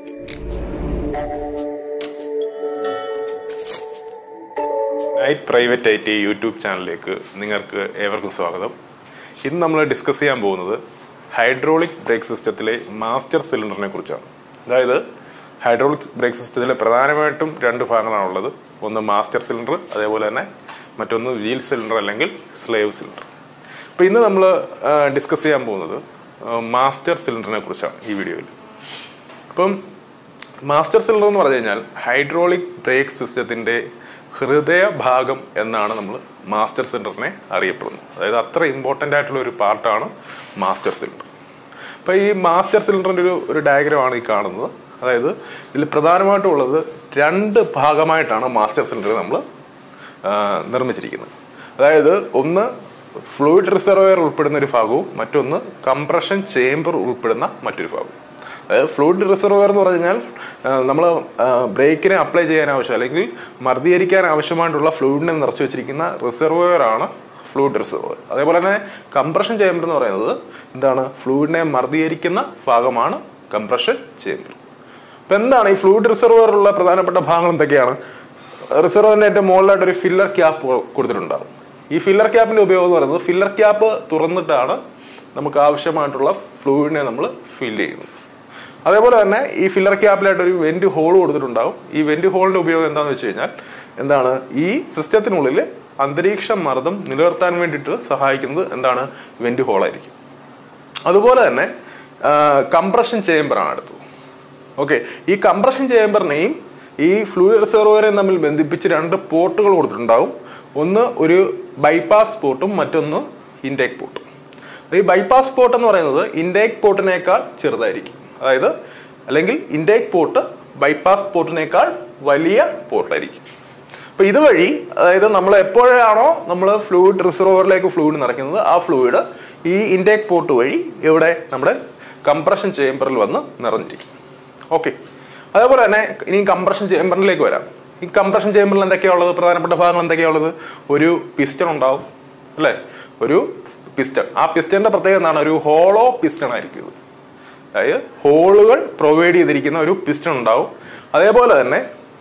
night private I T YouTube ചാനലിലേക്ക് നിങ്ങൾക്ക് ഏവർക്കും സ്വാഗതം ഇന്ന് നമ്മൾ ഡിസ്കസ് ചെയ്യാൻ പോകുന്നത് ഹൈഡ്രോളിക് ബ്രേക്ക് സിസ്റ്റത്തിലെ മാസ്റ്റർ സിലിണ്ടറിനെ കുറിച്ചാണ് അതായത് ഹൈഡ്രോളിക് ബ്രേക്ക് സിസ്റ്റത്തിലെ പ്രധാനമായിട്ടും രണ്ട് ഭാഗങ്ങളാണുള്ളത് ഒന്ന് മാസ്റ്റർ സിലിണ്ടർ അതേപോലെ തന്നെ മറ്റൊന്ന് വീൽ സിലിണ്ടർ അല്ലെങ്കിൽ സ്ലേവ് സിലിണ്ടർ അപ്പോൾ ഇന്ന് നമ്മൾ ഡിസ്കസ് ചെയ്യാൻ പോകുന്നത് മാസ്റ്റർ സിലിണ്ടറിനെ കുറിച്ചാണ് ഈ വീഡിയോയിൽ അപ്പം മാസ്റ്റർ സിലിണ്ടർ എന്ന് പറഞ്ഞു കഴിഞ്ഞാൽ ഹൈഡ്രോളിക് ബ്രേക്ക് സിസ്റ്റത്തിന്റെ ഹൃദയഭാഗം എന്നാണ് നമ്മൾ മാസ്റ്റർ സിലിണ്ടറിനെ അറിയപ്പെടുന്നത് അതായത് അത്ര ഇമ്പോർട്ടൻ്റ് ആയിട്ടുള്ള ഒരു പാർട്ടാണ് മാസ്റ്റർ സിലിണ്ടർ അപ്പോൾ ഈ മാസ്റ്റർ സിലിണ്ടറിൻ്റെ ഒരു ഒരു ഡയഗ്രമാണ് ഈ കാണുന്നത് അതായത് ഇതിൽ പ്രധാനമായിട്ടും ഉള്ളത് രണ്ട് ഭാഗമായിട്ടാണ് മാസ്റ്റർ സിലിണ്ടർ നമ്മൾ നിർമ്മിച്ചിരിക്കുന്നത് അതായത് ഒന്ന് ഫ്ലൂയിഡ് റിസർവയർ ഉൾപ്പെടുന്ന ഒരു ഭാഗവും മറ്റൊന്ന് കംപ്രഷൻ ചേംബർ ഉൾപ്പെടുന്ന മറ്റൊരു ഭാഗവും അതായത് ഫ്ലൂയിഡ് റിസർവയർ എന്ന് പറഞ്ഞു കഴിഞ്ഞാൽ നമ്മൾ ബ്രേക്കിനെ അപ്ലൈ ചെയ്യാൻ ആവശ്യം അല്ലെങ്കിൽ മർദ്ദീകരിക്കാൻ ആവശ്യമായിട്ടുള്ള ഫ്ലൂയിഡിനെ നിറച്ചു വെച്ചിരിക്കുന്ന റിസർവയർ ആണ് ഫ്ലൂയിഡ് റിസർവയർ അതേപോലെ തന്നെ കംപ്രഷൻ ചേംബർ എന്ന് പറയുന്നത് എന്താണ് ഫ്ലൂയിഡിനെ മർദ്ദീകരിക്കുന്ന ഭാഗമാണ് കംപ്രഷൻ ചേംബർ അപ്പൊ എന്താണ് ഈ ഫ്ലൂയിഡ് റിസർവയറിലുള്ള പ്രധാനപ്പെട്ട ഭാഗങ്ങൾ എന്തൊക്കെയാണ് റിസർവറിന്റെ ഏറ്റവും മുകളിലായിട്ട് ഒരു ഫില്ലർ ക്യാപ്പ് കൊടുത്തിട്ടുണ്ടാകും ഈ ഫില്ലർ ക്യാപ്പിന്റെ ഉപയോഗം എന്ന് പറയുന്നത് ഫില്ലർ ക്യാപ്പ് തുറന്നിട്ടാണ് നമുക്ക് ആവശ്യമായിട്ടുള്ള ഫ്ലൂയിഡിനെ നമ്മൾ ഫില്ല് ചെയ്യുന്നത് അതേപോലെ തന്നെ ഈ ഫില്ലർ ക്യാപ്പിലായിട്ട് ഒരു വെന്റ് ഹോൾ കൊടുത്തിട്ടുണ്ടാവും ഈ വെന്റ് ഹോളിന്റെ ഉപയോഗം എന്താണെന്ന് വെച്ച് കഴിഞ്ഞാൽ എന്താണ് ഈ സിസ്റ്റത്തിനുള്ളിൽ അന്തരീക്ഷ മർദ്ദം നിലനിർത്താൻ വേണ്ടിയിട്ട് സഹായിക്കുന്നത് എന്താണ് വെന്റ് ഹോളായിരിക്കും അതുപോലെ തന്നെ കംപ്രഷൻ ചേംബറാണ് അടുത്തത് ഓക്കെ ഈ കംപ്രഷൻ ചേംബറിനെയും ഈ ഫ്ലൂയിഡ് റിസർവറിനെയും തമ്മിൽ ബന്ധിപ്പിച്ച് രണ്ട് പോർട്ടുകൾ കൊടുത്തിട്ടുണ്ടാവും ഒന്ന് ഒരു ബൈപ്പാസ് പോർട്ടും മറ്റൊന്ന് ഇൻടേക്ക് പോർട്ടും ഈ ബൈപ്പാസ് പോർട്ട് എന്ന് പറയുന്നത് ഇൻടേക്ക് പോർട്ടിനേക്കാൾ ചെറുതായിരിക്കും അതായത് അല്ലെങ്കിൽ ഇൻടേക്ക് പോർട്ട് ബൈപ്പാസ് പോർട്ടിനേക്കാൾ വലിയ പോർട്ടായിരിക്കും അപ്പൊ ഇതുവഴി അതായത് നമ്മൾ എപ്പോഴാണോ നമ്മൾ ഫ്ലൂയിഡ് റിസർവറിലേക്ക് ഫ്ലൂയിഡ് നിറയ്ക്കുന്നത് ആ ഫ്ലൂയിഡ് ഈ ഇൻടേക്ക് പോർട്ട് വഴി ഇവിടെ നമ്മുടെ കംപ്രഷൻ ചേംബറിൽ വന്ന് നിറഞ്ഞിരിക്കും ഓക്കെ അതേപോലെ തന്നെ ഇനി കംപ്രഷൻ ചേംബറിലേക്ക് വരാം ഈ കംപ്രഷൻ ചേംബറിൽ എന്തൊക്കെയാണുള്ളത് പ്രധാനപ്പെട്ട ഭാഗങ്ങൾ എന്തൊക്കെയാണുള്ളത് ഒരു പിസ്റ്റൺ ഉണ്ടാവും അല്ലേ ഒരു പിസ്റ്റൺ ആ പിസ്റ്റന്റെ പ്രത്യേകത എന്താണ് ഒരു ഹോളോ പിസ്റ്റൺ ആയിരിക്കും ഇത് അതായത് ഹോളുകൾ പ്രൊവൈഡ് ചെയ്തിരിക്കുന്ന ഒരു പിസ്റ്റൺ ഉണ്ടാവും അതേപോലെ തന്നെ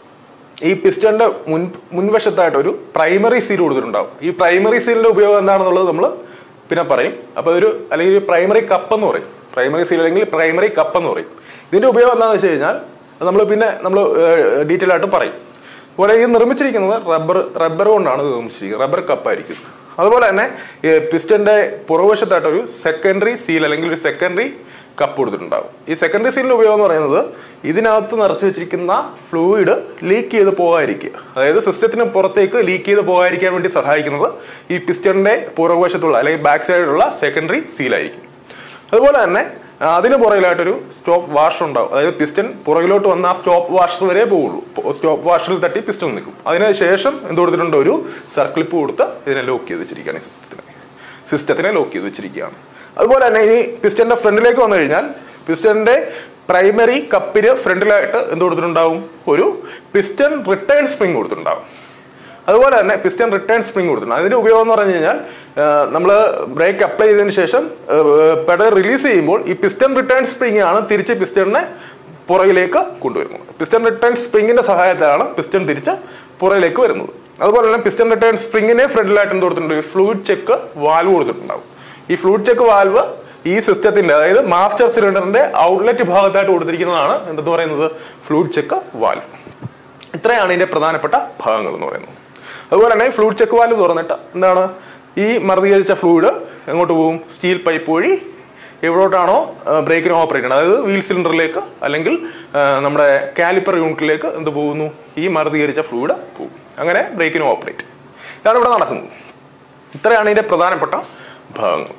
ഈ പിസ്റ്റന്റെ മുൻ മുൻവശത്തായിട്ട് ഒരു പ്രൈമറി സീൽ കൊടുത്തിട്ടുണ്ടാവും ഈ പ്രൈമറി സീലിന്റെ ഉപയോഗം എന്താണെന്നുള്ളത് നമ്മൾ പിന്നെ പറയും അപ്പൊ ഒരു അല്ലെങ്കിൽ ഒരു പ്രൈമറി കപ്പ് എന്ന് പറയും പ്രൈമറി സീൽ അല്ലെങ്കിൽ പ്രൈമറി കപ്പ് എന്ന് പറയും ഇതിന്റെ ഉപയോഗം എന്താണെന്ന് വെച്ച് കഴിഞ്ഞാൽ നമ്മൾ പിന്നെ നമ്മൾ ഡീറ്റെയിൽ ആയിട്ട് പറയും അതുപോലെ ഇത് നിർമ്മിച്ചിരിക്കുന്നത് റബ്ബർ റബ്ബർ കൊണ്ടാണ് ഇത് നിർമ്മിച്ചിരിക്കുന്നത് റബ്ബർ കപ്പായിരിക്കും അതുപോലെ തന്നെ പിസ്റ്റന്റെ പുറകുവശത്തായിട്ട് ഒരു സെക്കൻഡറി സീൽ അല്ലെങ്കിൽ ഒരു സെക്കൻഡറി കപ്പ് കൊടുത്തിട്ടുണ്ടാകും ഈ സെക്കൻഡറി സീലിന്റെ ഉപയോഗം എന്ന് പറയുന്നത് ഇതിനകത്ത് നിറച്ചു വെച്ചിരിക്കുന്ന ഫ്ലൂയിഡ് ലീക്ക് ചെയ്ത് പോകാതിരിക്കുക അതായത് സിസ്റ്റത്തിന് പുറത്തേക്ക് ലീക്ക് ചെയ്ത് പോകാതിരിക്കാൻ വേണ്ടി സഹായിക്കുന്നത് ഈ പിസ്റ്റന്റെ പുറകുവശത്തുള്ള അല്ലെങ്കിൽ ബാക്ക് സൈഡിലുള്ള സെക്കൻഡറി സീലായിരിക്കും അതുപോലെ തന്നെ അതിന് പുറകിലായിട്ടൊരു സ്റ്റോപ്പ് വാഷർ ഉണ്ടാവും അതായത് പിസ്റ്റൻ പുറകിലോട്ട് വന്ന ആ സ്റ്റോപ്പ് വാഷർ വരെ പോവുള്ളൂ സ്റ്റോപ്പ് വാഷറിൽ തട്ടി പിസ്റ്റൻ നിൽക്കും അതിന് ശേഷം എന്ത് കൊടുത്തിട്ടുണ്ട് ഒരു സർക്ലിപ്പ് കൊടുത്ത് ഇതിനെ ലോക്ക് ചെയ്ത് വെച്ചിരിക്കുകയാണ് ഈ സിസ്റ്റത്തിനെ സിസ്റ്റത്തിനെ ലോക്ക് ചെയ്ത് വെച്ചിരിക്കുകയാണ് അതുപോലെ തന്നെ ഇനി പിസ്റ്റന്റെ ഫ്രണ്ടിലേക്ക് വന്നു കഴിഞ്ഞാൽ പിസ്റ്റന്റെ പ്രൈമറി കപ്പിന് ഫ്രണ്ടിലായിട്ട് എന്ത് കൊടുത്തിട്ടുണ്ടാവും ഒരു പിസ്റ്റൺ റിട്ടേൺ സ്പ്രിംഗ് കൊടുത്തിട്ടുണ്ടാവും അതുപോലെ തന്നെ പിസ്റ്റൺ റിട്ടേൺ സ്പ്രിംഗ് കൊടുത്തിട്ടുണ്ട് അതിന്റെ ഉപയോഗം എന്ന് പറഞ്ഞു കഴിഞ്ഞാൽ നമ്മൾ ബ്രേക്ക് അപ്ലൈ ചെയ്തതിന് ശേഷം പെഡൽ റിലീസ് ചെയ്യുമ്പോൾ ഈ പിസ്റ്റൺ റിട്ടേൺ സ്പ്രിംഗ് ആണ് തിരിച്ച് പിസ്റ്റണിനെ പുറകിലേക്ക് കൊണ്ടുവരുന്നത് പിസ്റ്റൺ റിട്ടേൺ സ്പ്രിങ്ങിന്റെ സഹായത്തിലാണ് പിസ്റ്റൺ തിരിച്ച് പുറകിലേക്ക് വരുന്നത് അതുപോലെ തന്നെ പിസ്റ്റൺ റിട്ടേൺ സ്പ്രിങ്ങിനെ ഫ്രണ്ടിലായിട്ട് എന്ത് കൊടുത്തിട്ടുണ്ട് ഫ്ലൂയിഡ് ചെക്ക് വാൽവ് കൊടുത്തിട്ടുണ്ടാവും ഈ ഫ്ലൂയിഡ് ചെക്ക് വാൽവ് ഈ സിസ്റ്റത്തിന്റെ അതായത് മാസ്റ്റർ സിലിണ്ടറിന്റെ ഔട്ട്ലെറ്റ് ഭാഗത്തായിട്ട് കൊടുത്തിരിക്കുന്നതാണ് എന്തെന്ന് പറയുന്നത് ഫ്ലൂയിഡ് ചെക്ക് വാൽവ് ഇത്രയാണ് ഇതിന്റെ പ്രധാനപ്പെട്ട ഭാഗങ്ങൾ എന്ന് പറയുന്നത് അതുപോലെ തന്നെ ഫ്ലൂയിഡ് ചെക്ക് വാൽവ് തുറന്നിട്ട് എന്താണ് ഈ മർദ്ദീകരിച്ച ഫ്ലൂയിഡ് എങ്ങോട്ട് പോകും സ്റ്റീൽ പൈപ്പ് വഴി എവിടോട്ടാണോ ബ്രേക്കിന് ഓപ്പറേറ്റ് ചെയ്യുന്നത് അതായത് വീൽ സിലിണ്ടറിലേക്ക് അല്ലെങ്കിൽ നമ്മുടെ കാലിപ്പർ യൂണിറ്റിലേക്ക് എന്ത് പോകുന്നു ഈ മർദ്ദീകരിച്ച ഫ്ലൂയിഡ് പോകും അങ്ങനെ ബ്രേക്കിന് ഓപ്പറേറ്റ് ഇതാണ് ഇവിടെ നടക്കുന്നത് ഇത്രയാണ് ഇതിന്റെ പ്രധാനപ്പെട്ട ഭാഗങ്ങൾ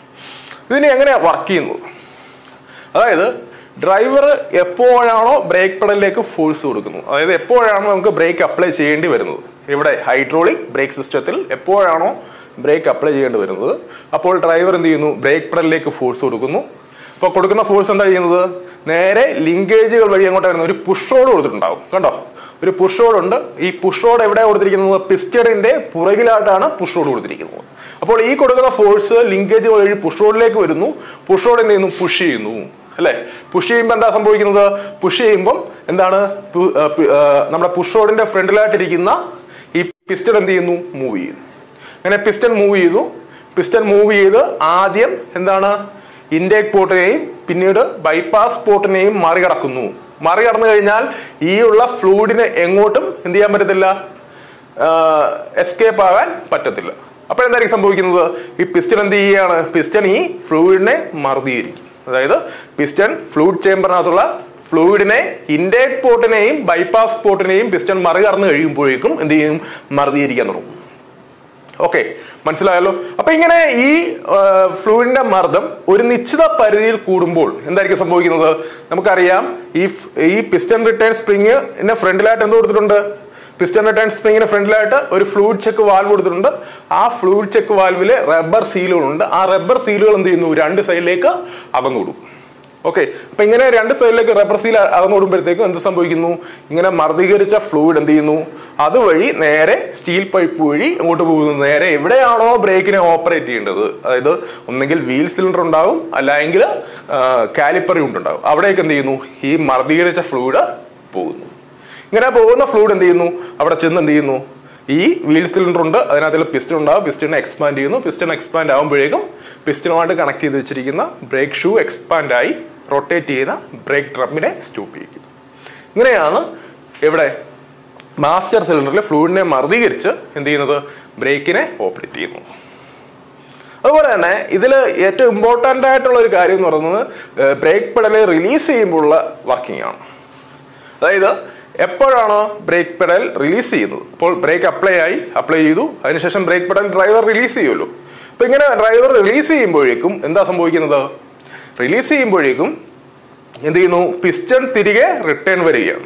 ഇതിനെ എങ്ങനെയാണ് വർക്ക് ചെയ്യുന്നത് അതായത് ഡ്രൈവർ എപ്പോഴാണോ ബ്രേക്ക് പെഡലിലേക്ക് ഫോഴ്സ് കൊടുക്കുന്നത് അതായത് എപ്പോഴാണോ നമുക്ക് ബ്രേക്ക് അപ്ലൈ ചെയ്യേണ്ടി വരുന്നത് ഇവിടെ ഹൈഡ്രോളിക് ബ്രേക്ക് സിസ്റ്റത്തിൽ എപ്പോഴാണോ ബ്രേക്ക് അപ്ലൈ ചെയ്യേണ്ടി വരുന്നത് അപ്പോൾ ഡ്രൈവർ എന്ത് ചെയ്യുന്നു ബ്രേക്ക് പെഡലിലേക്ക് ഫോഴ്സ് കൊടുക്കുന്നു അപ്പോൾ കൊടുക്കുന്ന ഫോഴ്സ് എന്താ ചെയ്യുന്നത് നേരെ ലിങ്കേജുകൾ വഴി അങ്ങോട്ട് വരുന്ന ഒരു പുഷ് റോഡ് കൊടുത്തിട്ടുണ്ടാവും കണ്ടോ ഒരു പുഷ് റോഡ് ഉണ്ട് ഈ പുഷ് റോഡ് എവിടെ കൊടുത്തിരിക്കുന്നത് പിസ്റ്റണിന്റെ പുറകിലായിട്ടാണ് പുഷ് റോഡ് കൊടുത്തിരിക്കുന്നത് അപ്പോൾ ഈ കൊടുക്കുന്ന ഫോഴ്സ് ലിങ്കേജ് വഴി പുഷ് റോഡിലേക്ക് വരുന്നു പുഷ് റോഡ് എന്ത് ചെയ്യുന്നു പുഷ് ചെയ്യുന്നു അല്ലെ പുഷ് ചെയ്യുമ്പോൾ എന്താ സംഭവിക്കുന്നത് പുഷ് ചെയ്യുമ്പോൾ എന്താണ് പു- ആ, പി- ആ, നമ്മുടെ പുഷ് റോഡിന്റെ ഫ്രണ്ടിലായിട്ടിരിക്കുന്ന ഈ പിസ്റ്റൺ എന്ത് ചെയ്യുന്നു മൂവ് ചെയ്യുന്നു അങ്ങനെ പിസ്റ്റൺ മൂവ് ചെയ്തു പിസ്റ്റൺ മൂവ് ചെയ്ത് ആദ്യം എന്താണ് ഇൻടേക്ക് പോർട്ടിനെയും പിന്നീട് ബൈപ്പാസ് പോർട്ടിനെയും മറികടക്കുന്നു മറികടന്നു കഴിഞ്ഞാൽ ഈ ഉള്ള ഫ്ലൂയിഡിന് എങ്ങോട്ടും എന്ത് ചെയ്യാൻ പറ്റത്തില്ല എസ്കേപ്പ് ആകാൻ പറ്റത്തില്ല അപ്പോൾ എന്തായിരിക്കും സംഭവിക്കുന്നത് ഈ പിസ്റ്റൺ എന്ത് ചെയ്യുകയാണ് പിസ്റ്റൺ ഈ ഫ്ലൂയിഡിനെ മർദ്ദീകരിക്കും അതായത് പിസ്റ്റൺ ഫ്ലൂയിഡ് ചേമ്പറിനകത്തുള്ള ഫ്ലൂയിഡിനെ ഇൻടേക്ക് പോർട്ടിനെയും ബൈപ്പാസ് പോർട്ടിനെയും പിസ്റ്റൺ മറികടന്ന് കഴിയുമ്പോഴേക്കും എന്ത് ചെയ്യും മർദ്ദീകരിക്കാൻ തുടങ്ങും ഓക്കെ മനസ്സിലായല്ലോ അപ്പൊ ഇങ്ങനെ ഈ ഫ്ലൂയിഡിന്റെ മർദ്ദം ഒരു നിശ്ചിത പരിധിയിൽ കൂടുമ്പോൾ എന്തായിരിക്കും സംഭവിക്കുന്നത് നമുക്കറിയാം ഈ ഫ്- ഈ പിസ്റ്റൺ റിട്ടേൺ സ്പ്രിങ് ഫ്രണ്ടിലായിട്ട് എന്ത് കൊടുത്തിട്ടുണ്ട് പിസ്റ്റൺ റിട്ടേൺ സ്പ്രിങ്ങിന് ഫ്രണ്ടിലായിട്ട് ഒരു ഫ്ലൂയിഡ് ചെക്ക് വാൽവ് കൊടുത്തിട്ടുണ്ട് ആ ഫ്ലൂയിഡ് ചെക്ക് വാൽവില് റബ്ബർ സീലുകളുണ്ട് ആ റബ്ബർ സീലുകൾ എന്ത് ചെയ്യുന്നു രണ്ട് സൈഡിലേക്ക് അകന്നുവിടും ഓക്കെ അപ്പൊ ഇങ്ങനെ രണ്ട് സൈഡിലേക്ക് റബ്ബർ സീൽ അകന്നോടുമ്പോഴത്തേക്കും എന്ത് സംഭവിക്കുന്നു ഇങ്ങനെ മർദ്ദീകരിച്ച ഫ്ലൂയിഡ് എന്ത് ചെയ്യുന്നു അതുവഴി നേരെ സ്റ്റീൽ പൈപ്പ് വഴി അങ്ങോട്ട് പോകുന്നു നേരെ എവിടെയാണോ ബ്രേക്കിനെ ഓപ്പറേറ്റ് ചെയ്യേണ്ടത് അതായത് ഒന്നെങ്കിൽ വീൽ സിലിണ്ടർ ഉണ്ടാവും അല്ലെങ്കിൽ കാലിപ്പർ യൂണിറ്റ് ഉണ്ടാവും അവിടേക്ക് എന്ത് ചെയ്യുന്നു ഈ മർദ്ദീകരിച്ച ഫ്ലൂയിഡ് പോകുന്നു ഇങ്ങനെ പോകുന്ന ഫ്ലൂയിഡ് എന്ത് ചെയ്യുന്നു അവിടെ ചെന്ന് എന്ത് ചെയ്യുന്നു ഈ വീൽ സിലിണ്ടർ ഉണ്ട് അതിനകത്തുള്ള പിസ്റ്റൺ ഉണ്ടാവും പിസ്റ്റൺ എക്സ്പാൻഡ് ചെയ്യുന്നു പിസ്റ്റൺ എക്സ്പാൻഡ് ആകുമ്പോഴേക്കും പിസ്റ്റണുമായിട്ട് കണക്ട് ചെയ്ത് വെച്ചിരിക്കുന്ന ബ്രേക്ക് ഷൂ എക്സ്പാൻഡ് ആയി റൊട്ടേറ്റ് ചെയ്യുന്ന ബ്രേക്ക് ഡ്രമ്മിനെ സ്റ്റോപ്പ് ചെയ്യിക്കും ഇങ്ങനെയാണ് ഇവിടെ മാസ്റ്റർ സിലിണ്ടറിൽ ഫ്ലൂയിഡിനെ മർദ്ദീകരിച്ച് എന്ത് ചെയ്യുന്നത് ബ്രേക്കിനെ ഓപ്പറേറ്റ് ചെയ്യുന്നു അതുപോലെ തന്നെ ഇതിൽ ഏറ്റവും ഇമ്പോർട്ടൻ്റ് ആയിട്ടുള്ള ഒരു കാര്യം എന്ന് പറയുന്നത് ബ്രേക്ക് പെഡല് റിലീസ് ചെയ്യുമ്പോഴുള്ള വർക്കിംഗ് ആണ് അതായത് എപ്പോഴാണോ ബ്രേക്ക് പെഡൽ റിലീസ് ചെയ്യുന്നത് അപ്പോൾ ബ്രേക്ക് അപ്ലൈ ആയി അപ്ലൈ ചെയ്തു അതിനുശേഷം ബ്രേക്ക് പെഡൽ ഡ്രൈവർ റിലീസ് ചെയ്യുമല്ലോ അപ്പൊ ഇങ്ങനെ ഡ്രൈവർ റിലീസ് ചെയ്യുമ്പോഴേക്കും എന്താ സംഭവിക്കുന്നത് റിലീസ് ചെയ്യുമ്പോഴേക്കും എന്ത് ചെയ്യുന്നു പിസ്റ്റൺ തിരികെ റിട്ടേൺ വരികയാണ്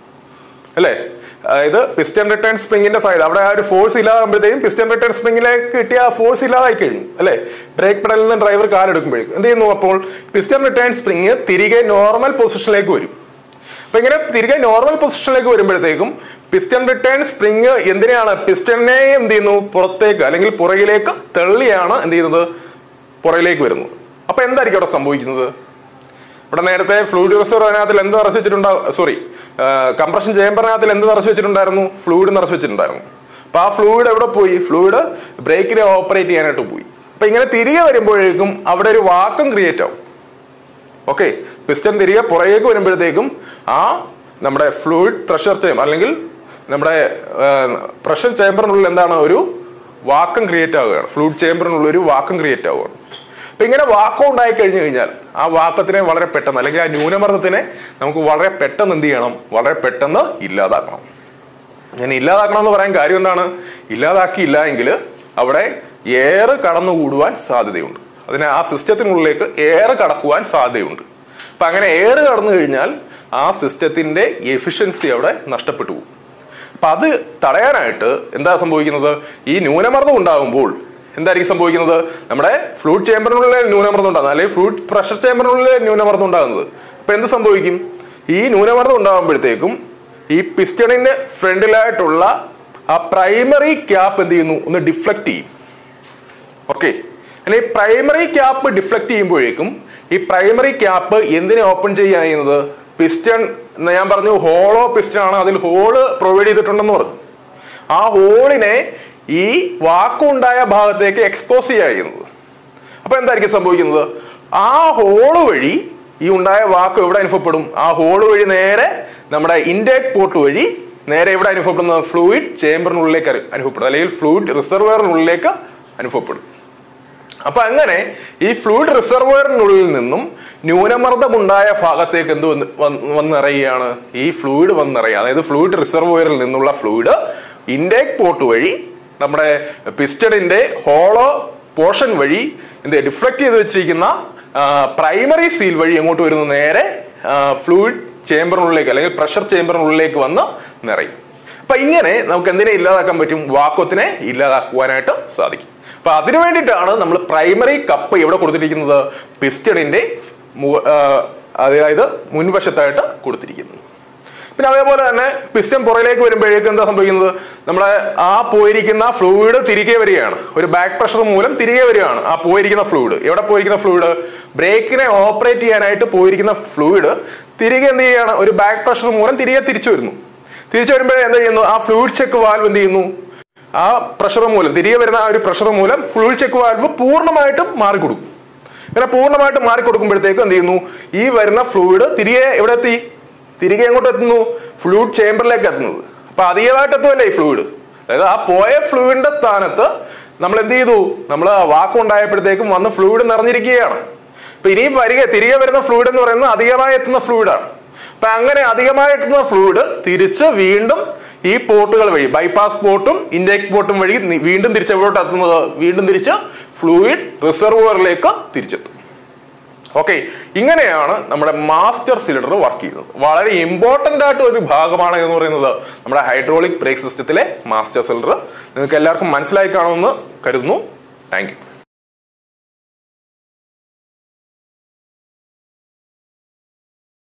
അല്ലേ അതായത് പിസ്റ്റൺ റിട്ടേൺ സ്പ്രിങ്ങിന്റെ സൈഡ് അവിടെ ആ ഒരു ഫോഴ്സ് ഇല്ലാതാകുമ്പോഴത്തേക്കും പിസ്റ്റൺ റിട്ടേൺ സ്പ്രിങ്ങിലേക്ക് കിട്ടിയ ആ ഫോഴ്സ് ഇല്ലാതായി കഴിഞ്ഞു അല്ലേ ബ്രേക്ക് പെഡലിൽ നിന്ന് ഡ്രൈവർ കാലെടുക്കുമ്പോഴേക്കും എന്ത് ചെയ്യുന്നു അപ്പോൾ പിസ്റ്റൺ റിട്ടേൺ സ്പ്രിങ് തിരികെ നോർമൽ പൊസിഷനിലേക്ക് വരും അപ്പൊ ഇങ്ങനെ തിരികെ നോർമൽ പൊസിഷനിലേക്ക് വരുമ്പോഴത്തേക്കും പിസ്റ്റൺ റിട്ടേൺ സ്പ്രിങ് എന്തിനാണ് പിസ്റ്റണിനെ എന്ത് ചെയ്യുന്നു പുറത്തേക്ക് അല്ലെങ്കിൽ പുറകിലേക്ക് തള്ളിയാണ് എന്ത് ചെയ്യുന്നത് പുറകിലേക്ക് വരുന്നത് അപ്പൊ എന്തായിരിക്കും അവിടെ സംഭവിക്കുന്നത് ഇവിടെ നേരത്തെ ഫ്ലൂയിഡ് റിസർവറിനകത്തിൽ എന്ത് നിറച്ച് വെച്ചിട്ടുണ്ടാവും സോറി കംപ്രഷൻ ചേമ്പറിനകത്തിൽ എന്ത് നിറച്ച് വെച്ചിട്ടുണ്ടായിരുന്നു ഫ്ലൂയിഡ് നിറച്ച് വെച്ചിട്ടുണ്ടായിരുന്നു അപ്പൊ ആ ഫ്ലൂയിഡ് എവിടെ പോയി ഫ്ലൂയിഡ് ബ്രേക്കിനെ ഓപ്പറേറ്റ് ചെയ്യാനായിട്ട് പോയി അപ്പൊ ഇങ്ങനെ തിരികെ വരുമ്പോഴേക്കും അവിടെ ഒരു വാക്കം ക്രിയേറ്റ് ആവും ഓക്കെ പിസ്റ്റൺ തിരികെ പുറകേക്ക് വരുമ്പോഴത്തേക്കും ആ നമ്മുടെ ഫ്ലൂയിഡ് പ്രഷർ ചേമ്പർ അല്ലെങ്കിൽ നമ്മുടെ പ്രഷർ ചേമ്പറിനുള്ളിൽ എന്താണ് ഒരു വാക്കം ക്രിയേറ്റ് ആവുകയാണ് ഫ്ലൂയിഡ് ചേമ്പറിനുള്ളിൽ ഒരു വാക്കം ക്രിയേറ്റ് ആവുകയാണ് അപ്പൊ ഇങ്ങനെ വാക്കം ഉണ്ടായി കഴിഞ്ഞു കഴിഞ്ഞാൽ ആ വാക്കത്തിനെ വളരെ പെട്ടെന്ന് അല്ലെങ്കിൽ ആ ന്യൂനമർദ്ദത്തിനെ നമുക്ക് വളരെ പെട്ടെന്ന് എന്ത് ചെയ്യണം വളരെ പെട്ടെന്ന് ഇല്ലാതാക്കണം ഞാൻ ഇല്ലാതാക്കണം എന്ന് പറയാൻ കാര്യം എന്താണ് ഇല്ലാതാക്കിയില്ല എങ്കിൽ അവിടെ എയർ കടന്നുകൂടുവാൻ സാധ്യതയുണ്ട് അതിന് ആ സിസ്റ്റത്തിനുള്ളിലേക്ക് എയർ കടക്കുവാൻ സാധ്യതയുണ്ട് അപ്പൊ അങ്ങനെ എയർ കടന്നു കഴിഞ്ഞാൽ ആ സിസ്റ്റത്തിന്റെ എഫിഷ്യൻസി അവിടെ നഷ്ടപ്പെട്ടു പോകും അപ്പൊ അത് തടയാനായിട്ട് എന്താ സംഭവിക്കുന്നത് ഈ ന്യൂനമർദ്ദം ഉണ്ടാകുമ്പോൾ എന്തായിരിക്കും സംഭവിക്കുന്നത് നമ്മുടെ ഫ്ലൂയിഡ് ചേമ്പറിനുള്ളിൽ ന്യൂനമർദ്ദം ഉണ്ടാകുന്നത് അല്ലെങ്കിൽ ഫ്ലൂയിഡ് പ്രഷർ ചേമ്പറിനുള്ളിൽ ന്യൂനമർദ്ദം ഉണ്ടാകുന്നത് അപ്പൊ എന്ത് സംഭവിക്കും ഈ ന്യൂനമർദ്ദം ഉണ്ടാകുമ്പോഴത്തേക്കും ഈ പിസ്റ്റണിന്റെ ഫ്രണ്ടിലായിട്ടുള്ള ആ പ്രൈമറി ക്യാപ്പ് എന്ത് ചെയ്യുന്നു ഒന്ന് ഡിഫ്ലക്ട് ചെയ്യും ഓക്കെ ഈ പ്രൈമറി ക്യാപ്പ് ഡിഫ്ലക്ട് ചെയ്യുമ്പോഴേക്കും ഈ പ്രൈമറി ക്യാപ്പ് എന്തിനെ ഓപ്പൺ ചെയ്യാൻ ചെയ്യുന്നത് പിസ്റ്റൺ ഞാൻ പറഞ്ഞു ഹോളോ പിസ്റ്റൺ ആണ് അതിൽ ഹോള് പ്രൊവൈഡ് ചെയ്തിട്ടുണ്ടെന്ന് പറഞ്ഞു ആ ഹോളിനെ ഈ വാക്കുണ്ടായ ഭാഗത്തേക്ക് എക്സ്പോസ് ചെയ്യാൻ ചെയ്യുന്നത് അപ്പൊ എന്തായിരിക്കും സംഭവിക്കുന്നത് ആ ഹോള് വഴി ഈ ഉണ്ടായ വാക്ക് എവിടെ അനുഭവപ്പെടും ആ ഹോള് വഴി നേരെ നമ്മുടെ ഇൻടേക്ക് പോർട്ട് വഴി നേരെ എവിടെ അനുഭവപ്പെടുന്നത് ഫ്ലൂയിഡ് ചേമ്പറിനുള്ളിലേക്ക് അനു- അനുഭവപ്പെടും അല്ലെങ്കിൽ ഫ്ലൂയിഡ് റിസർവറിനുള്ളിലേക്ക് അനുഭവപ്പെടും അപ്പൊ അങ്ങനെ ഈ ഫ്ലൂയിഡ് റിസർവറിനുള്ളിൽ നിന്നും ന്യൂനമർദ്ദമുണ്ടായ ഭാഗത്തേക്ക് എന്ത് വന്ന് വന്ന് വന്നിറയുകയാണ് ഈ ഫ്ലൂയിഡ് വന്നിറയുക അതായത് ഫ്ലൂയിഡ് റിസർവോയറിൽ നിന്നുള്ള ഫ്ലൂയിഡ് ഇൻടേക്ക് പോർട്ട് വഴി നമ്മുടെ പിസ്റ്റണിന്റെ ഹോളോ പോർഷൻ വഴി എന്ത് ഡിഫ്ലക്ട് ചെയ്ത് വെച്ചിരിക്കുന്ന പ്രൈമറി സീൽ വഴി എങ്ങോട്ട് വരുന്നു നേരെ ഫ്ലൂയിഡ് ചേമ്പറിനുള്ളിലേക്ക് അല്ലെങ്കിൽ പ്രഷർ ചേമ്പറിനുള്ളിലേക്ക് വന്ന് നിറയും അപ്പൊ ഇങ്ങനെ നമുക്ക് എന്തിനെ ഇല്ലാതാക്കാൻ പറ്റും വാക്വത്തിനെ ഇല്ലാതാക്കുവാനായിട്ട് സാധിക്കും അപ്പൊ അതിനു വേണ്ടിയിട്ടാണ് നമ്മൾ പ്രൈമറി കപ്പ് എവിടെ കൊടുത്തിരിക്കുന്നത് പിസ്റ്റണിന്റെ മു- ആ, അതായത് മുൻവശത്തായിട്ട് കൊടുത്തിരിക്കുന്നത് പിന്നെ അതേപോലെ തന്നെ പിസ്റ്റൺ പുറയിലേക്ക് വരുമ്പോഴേക്കും എന്താ സംഭവിക്കുന്നത് നമ്മളെ ആ പോയിരിക്കുന്ന ഫ്ലൂയിഡ് തിരികെ വരികയാണ് ഒരു ബാക്ക് പ്രഷർ മൂലം തിരികെ വരികയാണ് ആ പോയിരിക്കുന്ന ഫ്ലൂയിഡ് എവിടെ പോയിരിക്കുന്ന ഫ്ലൂയിഡ് ബ്രേക്കിനെ ഓപ്പറേറ്റ് ചെയ്യാനായിട്ട് പോയിരിക്കുന്ന ഫ്ലൂയിഡ് തിരികെ എന്ത് ചെയ്യുകയാണ് ഒരു ബാക്ക് പ്രഷർ മൂലം തിരികെ തിരിച്ചു വരുന്നു തിരിച്ചു വരുമ്പോഴേ എന്ത് ചെയ്യുന്നു ആ ഫ്ലൂയിഡ് ചെക്ക് വാൽവ് എന്ത് ചെയ്യുന്നു ആ പ്രഷർ മൂലം തിരികെ വരുന്ന ആ ഒരു പ്രഷർ മൂലം ഫ്ലൂയിഡ് ചെക്ക് വാൽവ് പൂർണ്ണമായിട്ടും മാറിക്കൊടുക്കും ഇങ്ങനെ പൂർണ്ണമായിട്ട് മാറിക്കൊടുക്കുമ്പോഴത്തേക്കും എന്ത് ചെയ്യുന്നു ഈ വരുന്ന ഫ്ലൂയിഡ് തിരികെ എവിടെ എത്തി തിരികെ എങ്ങോട്ട് എത്തുന്നു ഫ്ലൂയിഡ് ചേമ്പറിലേക്ക് എത്തുന്നത് അപ്പൊ അധികമായിട്ട് എത്തുമല്ലേ ഈ ഫ്ലൂയിഡ് അതായത് ആ പോയ ഫ്ലൂയിഡിന്റെ സ്ഥാനത്ത് നമ്മൾ എന്ത് ചെയ്തു നമ്മൾ വാക്കം ഉണ്ടായപ്പോഴത്തേക്കും വന്ന് ഫ്ലൂയിഡ് നിറഞ്ഞിരിക്കുകയാണ് അപ്പൊ ഇനിയും വരിക തിരികെ വരുന്ന ഫ്ലൂയിഡ് എന്ന് പറയുന്നത് അധികമായി എത്തുന്ന ഫ്ലൂയിഡാണ് അപ്പൊ അങ്ങനെ അധികമായി എത്തുന്ന ഫ്ലൂയിഡ് തിരിച്ച് വീണ്ടും ഈ പോർട്ടുകൾ വഴി ബൈപ്പാസ് പോർട്ടും ഇൻടേക്ക് പോർട്ടും വഴി നി- വീണ്ടും തിരിച്ച് എവിടോട്ട് എത്തുന്നത് വീണ്ടും തിരിച്ച് ഫ്ലൂയിഡ് റിസർവറിലേക്ക് തിരിച്ചെത്തും ഓക്കെ ഇങ്ങനെയാണ് നമ്മുടെ മാസ്റ്റർ സിലിണ്ടർ വർക്ക് ചെയ്യുന്നത് വളരെ ഇമ്പോർട്ടന്റ് ആയിട്ട് ഒരു ഭാഗമാണ് എന്ന് പറയുന്നത് നമ്മുടെ ഹൈഡ്രോളിക് ബ്രേക്ക് സിസ്റ്റത്തിലെ മാസ്റ്റർ സിലിണ്ടർ നിങ്ങൾക്ക് എല്ലാവർക്കും മനസ്സിലായി കാണുമെന്ന് കരുതുന്നു താങ്ക് യു